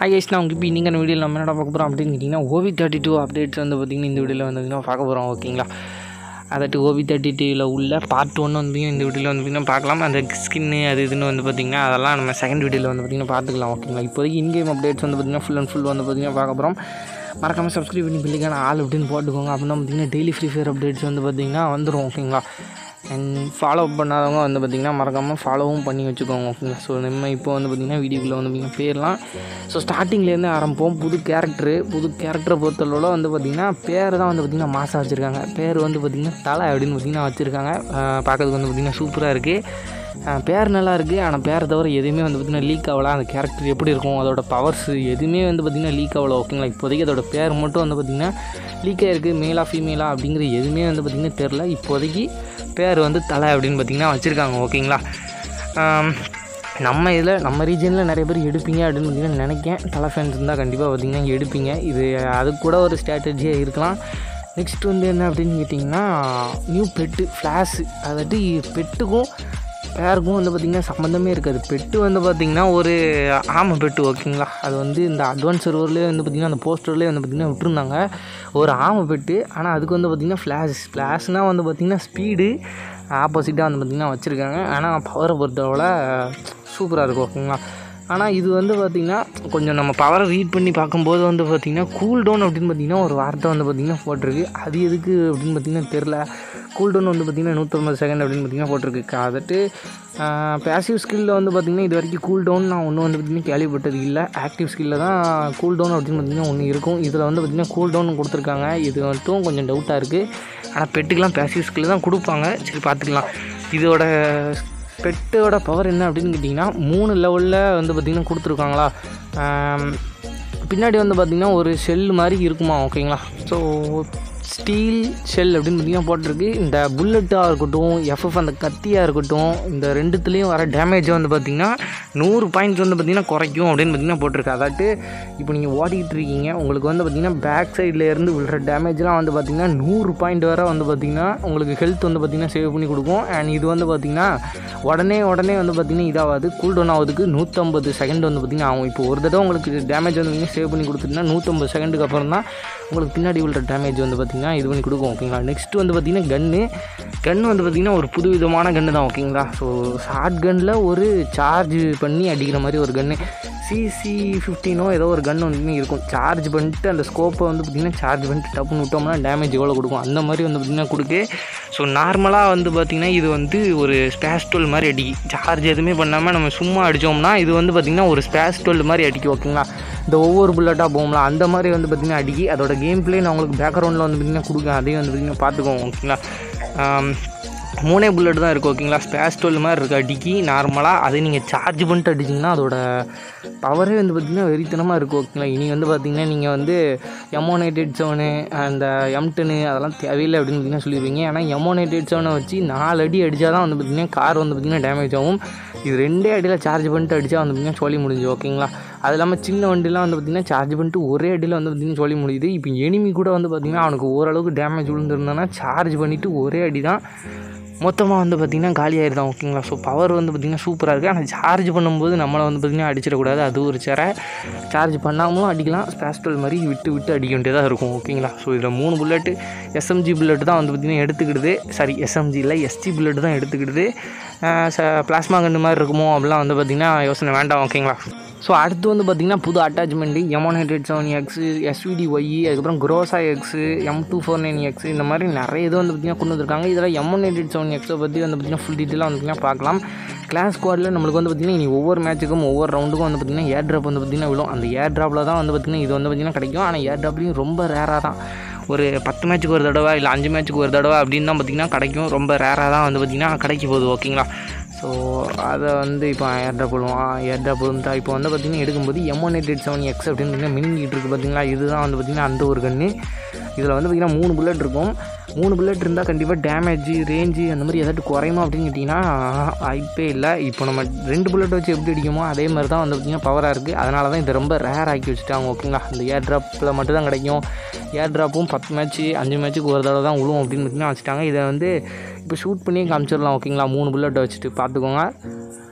Hi guys நான் உங்களுக்கு இப்போ இன்றைக்கி அந்த வீடியோவில் நம்ம என்ன பார்க்க போகிறோம் அப்படின்னு கேட்டிங்கன்னா ஓவி தேர்ட்டி டூ அப்டேட்ஸ் வந்து பார்த்திங்கன்னா இந்த வீடியோவில் வந்து பார்த்திங்கன்னா பார்க்க போகிறோம் ஓகேங்களா அதாட்டு ஓவி தேர்ட்டி டூவில் உள்ள பார்ட் ஒன்று வந்து இந்த வீடியோவில் வந்து பார்த்திங்கன்னா பார்க்கலாம் அந்த ஸ்கின்னு அது இதுன்னு வந்து பார்த்திங்கன்னா அதெல்லாம் நம்ம செகண்ட் வீடியோவில் வந்து பார்த்திங்கன்னா பார்த்துக்கலாம் ஓகேங்களா இப்போதைக்கு இன்கேம் அப்டேட்ஸ் வந்து பார்த்திங்கன்னா ஃபுல் அண்ட் ஃபுல் வந்து பார்த்திங்கன்னா பார்க்க போகிறோம் மறக்காமல் சப்ஸ்கிரைப் பண்ணி பில்லிக்கான ஆள் அப்படின்னு போட்டுக்கோங்க அப்படின்னா பார்த்திங்கன்னா டெய்லி ஃப்ரீ ஃபயர் அப்டேட்ஸ் வந்து பார்த்திங்கன்னா வந்துடும் ஓகேங்களா அண்ட் ஃபாலோ பண்ணாதவங்க வந்து பார்த்திங்கன்னா மறக்காமல் ஃபாலோவும் பண்ணி வச்சுக்கோங்க ஓகேங்களா ஸோ நம்ம இப்போ வந்து பார்த்திங்கன்னா வீடியோக்குள்ளே வந்து பார்த்திங்கன்னா போயிடலாம் ஸோ ஸ்டார்டிங்லேருந்து ஆரம்பிப்போம் புது கேரக்டரு புது கேரக்டரை பொறுத்தளவில் வந்து பார்த்திங்கன்னா பேர் தான் வந்து பார்த்திங்கன்னா மாசாக வச்சுருக்காங்க பேர் வந்து பார்த்திங்கன்னா தலை அப்படின்னு பார்த்திங்கன்னா வச்சுருக்காங்க பார்க்கறதுக்கு வந்து பார்த்திங்கன்னா சூப்பராக இருக்குது பேர் நல்லா இருக்குது ஆனால் பேரை தவிர எதுவுமே வந்து பார்த்திங்கன்னா லீக் ஆகல அந்த கேரக்டர் எப்படி இருக்கும் அதோட பவர்ஸ் எதுவுமே வந்து பார்த்திங்கன்னா லீக் ஆகல ஓகேங்களா இப்போதைக்கு அதோட பேர் மட்டும் வந்து பார்த்திங்கன்னா லீக் ஆகிருக்கு மேலா ஃபீமேலா அப்படிங்கிற எதுவுமே வந்து பார்த்திங்கன்னா தெரில இப்போதைக்கு பேர் வந்து தலை அப்படின்னு பார்த்திங்கன்னா வச்சுருக்காங்க ஓகேங்களா ஆம், நம்ம இதில் நம்ம ரீஜனில் நிறைய பேர் எடுப்பீங்க அப்படின்னு பார்த்தீங்கன்னா நினைக்கேன் தலை ஃபேன்ஸ் இருந்தால் கண்டிப்பாக பார்த்தீங்கன்னா எடுப்பீங்க இது அது கூட ஒரு ஸ்ட்ராட்டஜியாக இருக்கலாம் நெக்ஸ்ட் வந்து என்ன அப்படின்னு கேட்டிங்கன்னா நியூ பெட்டு ஃப்ளாஷு அதாட்டி பெட்டுக்கும் பேருக்கும் வந்து பார்த்திங்கன்னா சம்மந்தமே இருக்காது பெட்டு வந்து பார்த்திங்கன்னா ஒரு ஆமை பெட்டு ஓகேங்களா அது வந்து இந்த அட்வான்ஸ் சர்வர்லேயே வந்து பார்த்திங்கன்னா அந்த போஸ்டர்லேயே வந்து பார்த்திங்கன்னா விட்டுருந்தாங்க ஒரு ஆமை பெட்டு ஆனால் அதுக்கு வந்து பார்த்திங்கன்னா ஃப்ளாஷ் ஃப்ளாஷ்னால் வந்து பார்த்திங்கன்னா ஸ்பீடு ஆப்போசிட்டாக வந்து பார்த்திங்கன்னா வச்சுருக்காங்க ஆனால் பவரை பொறுத்தவரை சூப்பராக இருக்கும் ஓகேங்களா ஆனால் இது வந்து பார்த்திங்கன்னா கொஞ்சம் நம்ம பவரை ரீட் பண்ணி பார்க்கும்போது வந்து பார்த்திங்கன்னா கூல் டவுன் அப்படின்னு பார்த்திங்கன்னா ஒரு வார்த்தை வந்து பார்த்திங்கன்னா போட்டிருக்கு அது எதுக்கு அப்படின்னு பார்த்திங்கன்னா தெரில கூல் டவுன் வந்து பார்த்திங்கன்னா நூற்றம்பது செகண்ட் அப்படின்னு பார்த்திங்கன்னா போட்டிருக்கு அதட்டு பேசிவ் ஸ்கில்லில் வந்து பார்த்திங்கன்னா இது வரைக்கும் கூல் டவுன் நான் ஒன்றும் வந்து பார்த்திங்கன்னா கேள்விப்பட்டது இல்லை ஆக்டிவ் ஸ்கில்லில் தான் கூல் டவுன் அப்படின்னு பார்த்திங்கன்னா ஒன்று இருக்கும் இதில் வந்து பார்த்திங்கன்னா கூல் டவுன் கொடுத்துருக்காங்க இது மட்டும் கொஞ்சம் டவுட்டாக இருக்குது ஆனால் பெட்டுக்கெலாம் பேசிவ் ஸ்கில் தான் கொடுப்பாங்க சரி பார்த்துக்கலாம் இதோட பெட்டோட பவர் என்ன அப்படின்னு கேட்டிங்கன்னா மூணு லெவலில் வந்து பார்த்திங்கன்னா கொடுத்துருக்காங்களா ஆம், பின்னாடி வந்து பார்த்திங்கன்னா ஒரு ஷெல் மாதிரி இருக்குமா ஓகேங்களா ஸோ ஸ்டீல் ஷெல் அப்படின்னு பார்த்திங்கன்னா போட்டிருக்கு இந்த புல்லட்டாக இருக்கட்டும் எஃப்எஃப் அந்த கத்தியாக இருக்கட்டும் இந்த ரெண்டுத்துலேயும் வர டேமேஜை வந்து பார்த்திங்கன்னா நூறு பாயிண்ட்ஸ் வந்து பார்த்திங்கன்னா குறைக்கும் அப்படின்னு பார்த்திங்கன்னா போட்டிருக்கு அதாட்டு இப்போ நீங்கள் ஓடிக்கிட்டு இருக்கீங்க உங்களுக்கு வந்து பார்த்திங்கன்னா பேக் சைடில் இருந்து விழுற டேமேஜ்லாம் வந்து பார்த்திங்கன்னா நூறு பாயிண்ட் வரை வந்து பார்த்திங்கன்னா உங்களுக்கு ஹெல்த் வந்து பார்த்திங்கன்னா சேவ் பண்ணி கொடுக்கும் அண்ட் இது வந்து பார்த்திங்கன்னா உடனே உடனே வந்து பார்த்திங்கன்னா இதாகாது கூல் டவுன் ஆகுதுக்கு நூற்றம்பது செகண்ட் வந்து பார்த்திங்கன்னா ஆகும் இப்போ ஒரு தடவை உங்களுக்கு டேமேஜ் வந்து பார்த்திங்கன்னா சேவ் பண்ணி கொடுத்துட்டுனா நூற்றம்பது செகண்டுக்கு அப்புறம் தான் உங்களுக்கு பின்னாடி உள்ள டேமேஜ் வந்து பார்த்திங்கன்னா இது பண்ணி கொடுக்கும் ஓகேங்களா நெக்ஸ்ட் வந்து பார்த்திங்கன்னா கன்று கன்று வந்து பார்த்திங்கன்னா ஒரு புது விதமான கன்று தான் ஓகேங்களா ஸோ ஷார்ட் கன்னில் ஒரு சார்ஜ் பண்ணி அடிக்கிற மாதிரி ஒரு கன்று சிசி ஃபிஃப்டீனோ ஏதோ ஒரு கன் வந்து இருக்கும் சார்ஜ் பண்ணிட்டு அந்த ஸ்கோப்பை வந்து பார்த்திங்கன்னா சார்ஜ் பண்ணிட்டு டப்புன்னு விட்டோம்னா டேமேஜ் எவ்வளோ கொடுக்கும் அந்த மாதிரி வந்து பார்த்திங்கன்னா கொடுக்கு ஸோ நார்மலாக வந்து பார்த்திங்கன்னா இது வந்து ஒரு ஸ்பேஸ் டோல் மாதிரி அடிக்கி சார்ஜ் எதுவுமே பண்ணாமல் நம்ம சும்மா அடித்தோம்னா இது வந்து பார்த்திங்கன்னா ஒரு ஸ்பேஸ் டோல் மாதிரி அடிக்கும் ஓகேங்களா இந்த ஒவ்வொரு புல்லட்டாக போகும்ல அந்த மாதிரி வந்து பார்த்திங்கன்னா அடிக்கி அதோட கேம் பிளே நான் உங்களுக்கு பேக்ரவுண்டில் வந்து பார்த்திங்கன்னா கொடுக்க அதையும் வந்து பார்த்திங்கன்னா பார்த்துக்கோங்க ஓகேங்களா ஆம், மூணே புல்லட் தான் இருக்குது ஓகேங்களா ஸ்பேஸ் டோல் மாதிரி இருக்குது அடிக்கி நார்மலாக அதை நீங்கள் சார்ஜ் பண்ணிட்டு அடிச்சிங்கன்னா அதோட பவரே வந்து பார்த்திங்கன்னா வெறித்தனமாக இருக்குது ஓகேங்களா இனி வந்து பார்த்திங்கன்னா நீங்கள் வந்து எமோனேட்டட் செவனு அந்த எம் டென்னு அதெல்லாம் தேவையில்லை அப்படின்னு பார்த்தீங்கன்னா சொல்லிடுவீங்க ஏன்னா எமோனேட்டட் செவனை வச்சு நாலு அடி அடித்தா தான் வந்து பார்த்திங்கன்னா கார் வந்து பார்த்திங்கன்னா டேமேஜ் ஆகும் இது ரெண்டே அடியில் சார்ஜ் பண்ணிட்டு அடித்தா வந்து பார்த்திங்கன்னா சொல்லி முடிஞ்சு ஓகேங்களா அது இல்லாமல் சின்ன வண்டிலாம் வந்து பார்த்திங்கன்னா சார்ஜ் பண்ணிட்டு ஒரே அடியில் வந்து பார்த்திங்கன்னா சொல்லி முடியுது இப்போ எனிமி கூட வந்து பார்த்திங்கன்னா அவனுக்கு ஓரளவுக்கு டேமேஜ் விழுந்திருந்தானா சார்ஜ் பண்ணிவிட்டு ஒரே அடி தான் மொத்தமாக வந்து பார்த்திங்கன்னா காலி ஆயிடுதான் ஓகேங்களா ஸோ பவர் வந்து பார்த்திங்கன்னா சூப்பராக இருக்குது ஆனால் சார்ஜ் பண்ணும்போது நம்மளை வந்து பார்த்திங்கன்னா அடிச்சிடக்கூடாது அது ஒரு சேரை சார்ஜ் பண்ணாமலும் அடிக்கலாம் ஸ்பேஸ்டல் மாதிரி விட்டு விட்டு அடிக்க வேண்டியதாக இருக்கும் ஓகேங்களா ஸோ இதில் மூணு புல்லட்டு எஸ்எம்ஜி புல்லட் தான் வந்து பார்த்திங்கன்னா எடுத்துக்கிடுது சாரி எஸ்எம்ஜி இல்லை எஸ்டி புல்லட் தான் எடுத்துக்கிடுது பிளாஸ்மா கண்டு மாதிரி இருக்குமோ அப்படிலாம் வந்து பார்த்திங்கன்னா யோசனை வேண்டாம் ஓகேங்களா ஸோ அடுத்து வந்து பார்த்திங்கன்னா புது அட்டாச்மெண்ட்டு எமோனேட்டட் செவன் எக்ஸு எஸ்விடி ஒய் அதுக்கப்புறம் குரோசா X M two four nine X இந்த மாதிரி நிறைய இது வந்து பார்த்திங்கன்னா கொண்டு வந்திருக்காங்க இதில் எமோனேட்டட் செவன் எக்ஸை பற்றி வந்து பார்த்திங்கன்னா ஃபுல் டீட்டெயிலாக வந்து பார்த்திங்கன்னா பார்க்கலாம் கிளாஸ் ஸ்குவாடில் நம்மளுக்கு வந்து பார்த்திங்கன்னா இனி ஒவ்வொரு மேட்ச்சுக்கும் ஒவ்வொரு ரவுண்டுக்கும் வந்து பார்த்திங்கன்னா ஏர் ட்ராப் வந்து பார்த்திங்கன்னா விழும் அந்த ஏர் ட்ராப்பில் தான் வந்து பார்த்திங்கன்னா இது வந்து பார்த்திங்கன்னா கிடைக்கும் ஆனால் ஏர் ட்ராப்லேயும் ரொம்ப ரேராக தான் ஒரு பத்து மேட்ச்சுக்கு ஒரு தடவை இல்லை அஞ்சு மேட்ச்சுக்கு ஒரு தடவை அப்படின்னு தான் பார்த்திங்கன்னா கிடைக்கும் ரொம்ப ரேராக தான் வந்து பார்த்திங்கன்னா கிடைக்க போகுது ஓகேங்களா ஸோ அதை வந்து இப்போ ஏர் ட்ராப் விழுவோம் ஏர் ட்ராப் விழுந்தா இப்போ வந்து பார்த்திங்கன்னா எடுக்கும்போது எமோனேட்டட் செவன் எக்ஸ் அப்படின்னு பார்த்தீங்கன்னா மினிங்கிட்டு இருக்குது பார்த்தீங்களா இதுதான் வந்து பார்த்திங்கன்னா அந்த ஒரு கன்று இதில் வந்து பார்த்திங்கன்னா மூணு புல்லட் இருக்கும் மூணு புல்லட் இருந்தால் கண்டிப்பாக டேமேஜ் ரேஞ்சு அந்த மாதிரி ஏதாட்டு குறையுமா அப்படின்னு கேட்டிங்கன்னா வாய்ப்பே இல்லை இப்போ நம்ம ரெண்டு புல்லட் வச்சு எப்படி அடிக்குமோ அதே மாதிரி தான் வந்து பார்த்திங்கன்னா பவராக இருக்குது அதனால தான் இதை ரொம்ப ரேர் ஆக்கி வச்சுட்டாங்க ஓகேங்களா இந்த ஏர் ட்ராப்பில் மட்டும் தான் கிடைக்கும் ஏர் ட்ராப்பும் பத்து மேட்ச்சு அஞ்சு மேட்ச்சுக்கு ஒரு தடவை தான் விழுவும் அப்படின்னு பார்த்தீங்கன்னா வச்சுட்டாங்க இதை வந்து இப்போ ஷூட் பண்ணியே காமிச்சிடலாம் ஓகேங்களா மூணு புல்லட்டை வச்சுட்டு பார்த்துக்கோங்க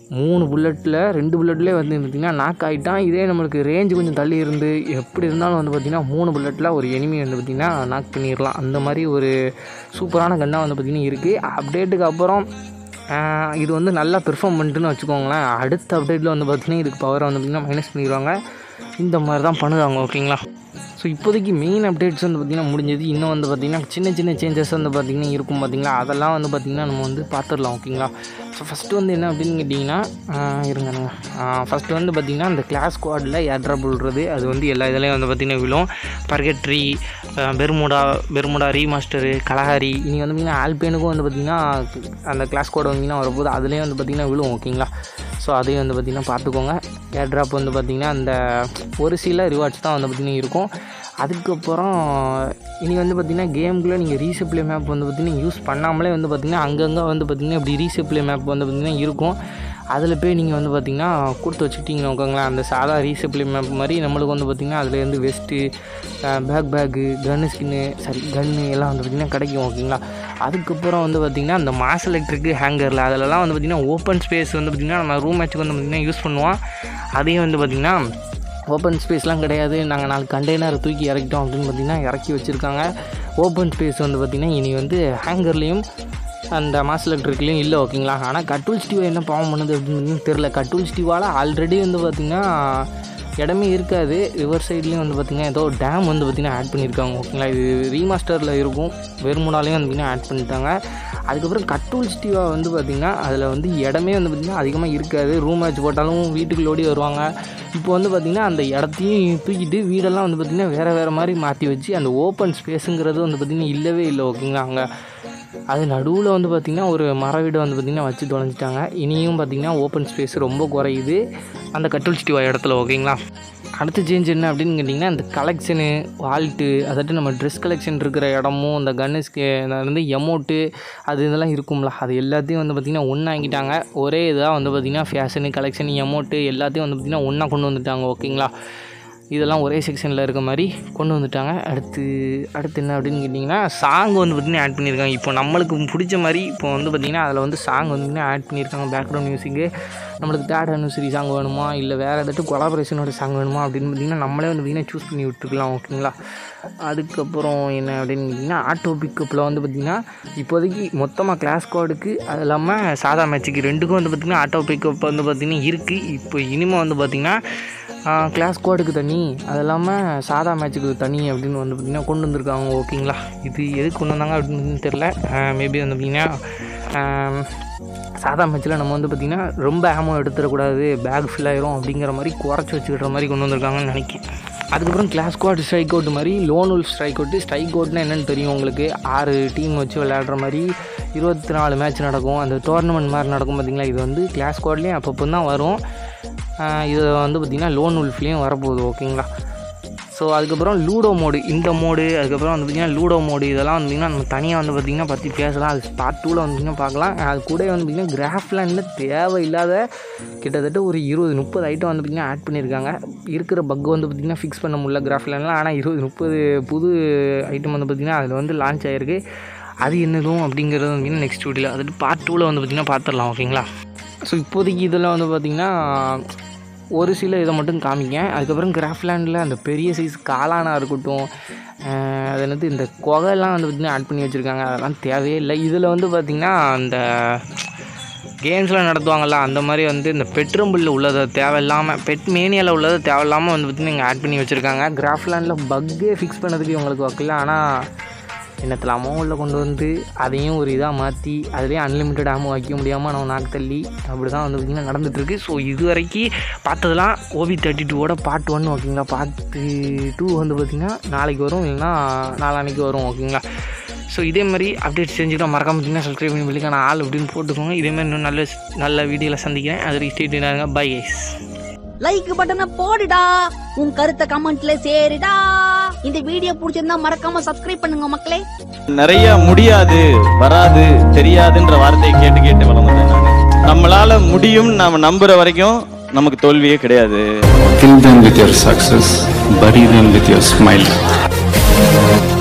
மூணு புல்லட்டில் ரெண்டு புல்லட்லேயே வந்து பார்த்திங்கன்னா நாக் ஆகிட்டான் இதே நம்மளுக்கு ரேஞ்சு கொஞ்சம் தள்ளி இருந்து எப்படி இருந்தாலும் வந்து பார்த்திங்கன்னா மூணு புல்லட்டில் ஒரு எனிமி வந்து பார்த்திங்கன்னா நாக் பண்ணிடலாம் அந்த மாதிரி ஒரு சூப்பரான கன்னாக வந்து பார்த்திங்கன்னா இருக்குது அப்டேட்டுக்கு அப்புறம் ஆஹ், இது வந்து நல்லா பெர்ஃபார்ம் பண்ணிட்டுன்னு வச்சுக்கோங்களேன் அடுத்த அப்டேட்டில் வந்து பார்த்திங்கன்னா இதுக்கு பவரை வந்து பார்த்திங்கன்னா மைனஸ் பண்ணிடுவாங்க இந்த மாதிரி தான் பண்ணுவாங்க ஓகேங்களா ஸோ இப்போதைக்கு மெயின் அப்டேட்ஸ் வந்து பார்த்திங்கன்னா முடிஞ்சது இன்னும் வந்து பார்த்திங்கன்னா சின்ன சின்ன சேஞ்சஸ் வந்து பார்த்திங்கன்னா இருக்கும் பார்த்திங்களா அதெல்லாம் வந்து பார்த்திங்கன்னா நம்ம வந்து பார்த்துடலாம் ஓகேங்களா ஸோ ஃபஸ்ட்டு வந்து என்ன அப்படின்னு கேட்டிங்கன்னா ஆஹ் இருங்க ஃபஸ்ட்டு வந்து பார்த்திங்கன்னா இந்த கிளாஸ் ஸ்குவாடில் ஏர்ட்ராப் விழுறது அது வந்து எல்லா இதுலேயும் வந்து பார்த்திங்கன்னா விழும் purgatory Bermuda Bermuda remaster Kalahari இனி வந்து பார்த்திங்கன்னா ஆல்பேனுக்கும் வந்து பார்த்திங்கன்னா அந்த கிளாஸ் ஸ்குவாட் வந்தீங்கன்னா வரும்போது அதுலேயும் வந்து பார்த்திங்கன்னா விழும் ஓகேங்களா ஸோ அதையும் வந்து பார்த்திங்கன்னா பார்த்துக்கோங்க ஏர்ட்ராப் வந்து பார்த்திங்கன்னா அந்த ஒரு சில ரிவார்ட்ஸ் தான் வந்து பார்த்திங்கன்னா இருக்கும் அதுக்கப்புறம் இனி வந்து பார்த்திங்கன்னா கேமுக்குள்ளே நீங்கள் ரீசப்ளே மேப் வந்து பார்த்திங்கன்னா யூஸ் பண்ணாமலே வந்து பார்த்திங்கன்னா அங்கங்கே வந்து பார்த்திங்கன்னா இப்படி ரீசப்ளே மேப் வந்து பார்த்திங்கன்னா இருக்கும் அதில் போய் நீங்கள் வந்து பார்த்திங்கன்னா கொடுத்து வச்சுக்கிட்டீங்கன்னு உட்காங்களேன் அந்த சாதா ரீசப்ளே மேப் மாதிரி நம்மளுக்கு வந்து பார்த்திங்கன்னா அதுலேருந்து vest backpack gun skin சரி கன்னு எல்லாம் வந்து பார்த்திங்கன்னா கிடைக்கும் ஓகேங்களா அதுக்கப்புறம் வந்து பார்த்திங்கன்னா அந்த மாஸ் எலக்ட்ரிக்கு ஹேங்கரில் அதிலலாம் வந்து பார்த்திங்கன்னா ஓப்பன் ஸ்பேஸ் வந்து பார்த்திங்கன்னா நம்ம ரூம் மேட்ச்சுக்கு வந்து பார்த்திங்கன்னா யூஸ் பண்ணுவோம் அதையும் வந்து பார்த்திங்கன்னா ஓப்பன் ஸ்பேஸ்லாம் கிடையாது நாங்கள் நாலு கண்டெய்னர் தூக்கி இறக்கிட்டோம் அப்படின்னு பார்த்தீங்கன்னா இறக்கி வச்சுருக்காங்க ஓப்பன் ஸ்பேஸ் வந்து பார்த்திங்கன்னா இனி வந்து ஹேங்கர்லேயும் அந்த மாஸ் எலக்ட்ரிக்லேயும் இல்லை ஓகேங்களா ஆனால் கட்டூல் ஸ்டீவ் என்ன பாவம் பண்ணுது அப்படின்னு தெரில கட்டூல் ஸ்டீவால் ஆல்ரெடி வந்து பார்த்திங்கன்னா இடமே இருக்காது ரிவர் சைட்லேயும் வந்து பார்த்திங்கன்னா ஏதோ டேம் வந்து பார்த்திங்கன்னா ஆட் பண்ணியிருக்காங்க ஓகேங்களா இது ரீமாஸ்டரில் இருக்கும் வெறுமுனாலையும் வந்து பார்த்திங்கன்னா ஆட் பண்ணிட்டாங்க அதுக்கப்புறம் கட்டூல் ஸ்டீவா வந்து பார்த்திங்கன்னா அதில் வந்து இடமே வந்து பார்த்திங்கன்னா அதிகமாக இருக்காது ரூம் மேட்ச் போட்டாலும் வீட்டுக்குள்ள ஓடி வருவாங்க இப்போ வந்து பார்த்திங்கன்னா அந்த இடத்தையும் தூக்கிட்டு வீடெல்லாம் வந்து பார்த்திங்கன்னா வேறு வேறு மாதிரி மாற்றி வச்சு அந்த ஓப்பன் ஸ்பேஸுங்கிறது வந்து பார்த்திங்கன்னா இல்லவே இல்லை ஓகேங்களா அங்கே அது நடுவில் வந்து பார்த்திங்கன்னா ஒரு மர வீடு வந்து பார்த்திங்கன்னா வச்சு தொலைஞ்சிட்டாங்க இனியும் பார்த்திங்கன்னா ஓப்பன் ஸ்பேஸ் ரொம்ப குறையுது அந்த கட்டூல் ஸ்டீவா இடத்துல ஓகேங்களா அடுத்த சேஞ்ச் என்ன அப்படின்னு கேட்டிங்கன்னா இந்த கலெக்ஷனு வால்ட்டு அதாட்டு நம்ம ட்ரெஸ் கலெக்ஷன் இருக்கிற இடமும் இந்த கன்னுஸ்க்கு வந்து எமௌண்ட்டு அது இதெல்லாம் இருக்கும்ல அது எல்லாத்தையும் வந்து பார்த்திங்கன்னா ஒன்றாக்கிட்டாங்க ஒரே இதாக வந்து பார்த்திங்கன்னா ஃபேஷனு கலெக்ஷன் எமௌண்ட்டு எல்லாத்தையும் வந்து பார்த்திங்கன்னா ஒன்றா கொண்டு வந்துட்டாங்க ஓகேங்களா இதெல்லாம் ஒரே செக்ஷனில் இருக்க மாதிரி கொண்டு வந்துட்டாங்க அடுத்து அடுத்து என்ன அப்படின்னு கேட்டிங்கன்னா சாங் வந்து பார்த்திங்கன்னா ஆட் பண்ணியிருக்காங்க இப்போ நம்மளுக்கு பிடிச்ச மாதிரி இப்போ வந்து பார்த்திங்கன்னா அதில் வந்து சாங் வந்து பார்த்திங்கன்னா ஆட் பண்ணியிருக்காங்க பேக்ரவுண்ட் மியூசிக்கு நம்மளுக்கு தேர்ட் அனிவர்சரி சாங் வேணுமா இல்லை வேறு ஏதாட்டும் கொலாபரேஷனோட சாங் வேணுமா அப்படின்னு பார்த்திங்கன்னா நம்மளே வந்து பார்த்திங்கன்னா சூஸ் பண்ணி விட்டுருக்கலாம் ஓகேங்களா அதுக்கப்புறம் என்ன அப்படின்னு கேட்டிங்கன்னா ஆட்டோ பிக்கப்பில் வந்து பார்த்திங்கன்னா இப்போதைக்கு மொத்தமாக கிளாஸ் கோடுக்கு அது இல்லாமல் சாதா மேட்ச்சுக்கு ரெண்டுக்கும் வந்து பார்த்திங்கன்னா ஆட்டோ பிக்கப் வந்து பார்த்திங்கன்னா இருக்குது இப்போ இனிமேல் வந்து பார்த்திங்கன்னா கிளாஸ் கோடுக்கு தனி அது இல்லாமல் சாதா மேட்ச்சுக்கு தனி அப்படின்னு வந்து பார்த்திங்கன்னா கொண்டு வந்திருக்காங்க ஓகேங்களா இது எதுக்கு கொண்டு வந்தாங்க அப்படின்னு தெரில மேபி வந்து பார்த்திங்கன்னா ஆம், சாதா மேட்ச்சில் நம்ம வந்து பார்த்திங்கன்னா ரொம்ப ஆமோ எடுத்துடக்கூடாது பேக் ஃபில் ஆயிரும் அப்படிங்கிற மாதிரி குறைச்சி வச்சுக்கிற மாதிரி கொண்டு வந்திருக்காங்கன்னு நினைக்கிறேன் அதுக்கப்புறம் கிளாஸ் குவாட் ஸ்ட்ரைக் அவுட் மாதிரி lone wolf strike out strike அவுட்னா என்னென்னு தெரியும் உங்களுக்கு ஆறு டீம் வச்சு விளையாடுற மாதிரி இருபத்தி நாலு மேட்ச் நடக்கும் அந்த டோர்னமெண்ட் மாதிரி நடக்கும் பார்த்தீங்களா இது வந்து கிளாஸ் ஸ்குவாட்லேயும் அப்பப்போ தான் வரும் ஆஹ் இது வந்து பார்த்திங்கன்னா லோன் உல்ஃப்லேயும் வரப்போகுது ஓகேங்களா ஸோ அதுக்கப்புறம் லூடோ மோடு இந்த மோடு அதுக்கப்புறம் வந்து பார்த்திங்கன்னா லூடோ மோடு இதெல்லாம் வந்து பார்த்திங்கன்னா நம்ம தனியாக வந்து பார்த்திங்கன்னா பற்றி பேசலாம் அது பார்ட் டூவில் வந்து பார்த்திங்கன்னா பார்க்கலாம் அது கூட வந்து பார்த்திங்கன்னா கிராஃப்லேண்டில் தேவையில்லாத கிட்டத்தட்ட ஒரு இருபது முப்பது ஐட்டம் வந்து பார்த்திங்கன்னா ஆட் பண்ணியிருக்காங்க இருக்கிற பக் வந்து பார்த்திங்கன்னா ஃபிக்ஸ் பண்ண முடியல கிராஃப்லேண்ட்லாம் ஆனால் இருபது முப்பது புது ஐட்டம் வந்து பார்த்திங்கன்னா அதில் வந்து லான்ச் ஆகிருக்கு அது என்னதும் அப்படிங்கிறது வந்து பார்த்திங்கன்னா நெக்ஸ்ட் வீடியோவில் அதாவது பார்ட் டூவில் வந்து பார்த்திங்கன்னா பார்த்துடலாம் ஓகேங்களா ஸோ இப்போதைக்கு இதெல்லாம் வந்து பார்த்திங்கன்னா ஒரு சில இதை மட்டும் காமிக்கேன் அதுக்கப்புறம் கிராஃப்லேண்டில் அந்த பெரிய சைஸ் காளானா இருக்கட்டும் அஹ் அது என்னது இந்த குகைலாம் வந்து பார்த்திங்கன்னா ஆட் பண்ணி வச்சுருக்காங்க அதெல்லாம் தேவையே இல்லை இதில் வந்து பார்த்திங்கன்னா அந்த கேம்ஸ்லாம் நடத்துவாங்கள்ல அந்த மாதிரி வந்து இந்த பெட்ரம்பிளில் உள்ளதை தேவையில்லாமல் பெட் மேனியாவில் உள்ளதை தேவையில்லாமல் வந்து பார்த்திங்கன்னா இங்கே ஆட் பண்ணி வச்சுருக்காங்க கிராஃப்லேண்டில் பக்கே ஃபிக்ஸ் பண்ணதுக்கு இவங்களுக்கு வைக்கல ஆனால் என்னத்தலாமோ உள்ள கொண்டு வந்து அதையும் ஒரு இதாக மாற்றி அதுலேயும் அன்லிமிட்டட் ஆமோ வைக்க முடியாமல் நம்ம நாக்கு தள்ளி அப்படி தான் வந்து பார்த்திங்கன்னா நடந்துகிட்ருக்கு ஸோ இது வரைக்கும் பார்த்ததெல்லாம் ஓபி தேர்ட்டி டூவோட பார்ட் ஒன் ஓகேங்களா பார்ட்டு டூ வந்து பார்த்திங்கன்னா நாளைக்கு வரும் இல்லைன்னா நாளான்னைக்கு வரும் ஓகேங்களா ஸோ இதே மாதிரி அப்டேட் செஞ்சுக்கிட்டா மறக்காம பார்த்தீங்கன்னா சப்ஸ்கிரைப் பண்ணி வெளிக்கான ஆள் அப்படின்னு போட்டுக்கோங்க இதே மாதிரி இன்னும் நல்ல நல்ல வீடியோவில் சந்திக்கிறேன் அது வரைக்கும் ஸ்டேட் இருங்க பை கைஸ் லைக் பட்டனை போடுடா உன் கருத்தை கமெண்ட்ல சேருடா இந்த வீடியோ பிடிச்சிருந்தா மறக்காம சப்ஸ்கிரைப் பண்ணுங்க மக்களே நிறைய முடியாது வராது தெரியாதுன்ற வார்த்தையை கேட்டு கேட்டு வளர்ந்தேன் நான் நம்மளால முடியும் நாம நம்புற வரைக்கும் நமக்கு தோல்வியே கிடையாது Kill them with your success, bury them with your smile.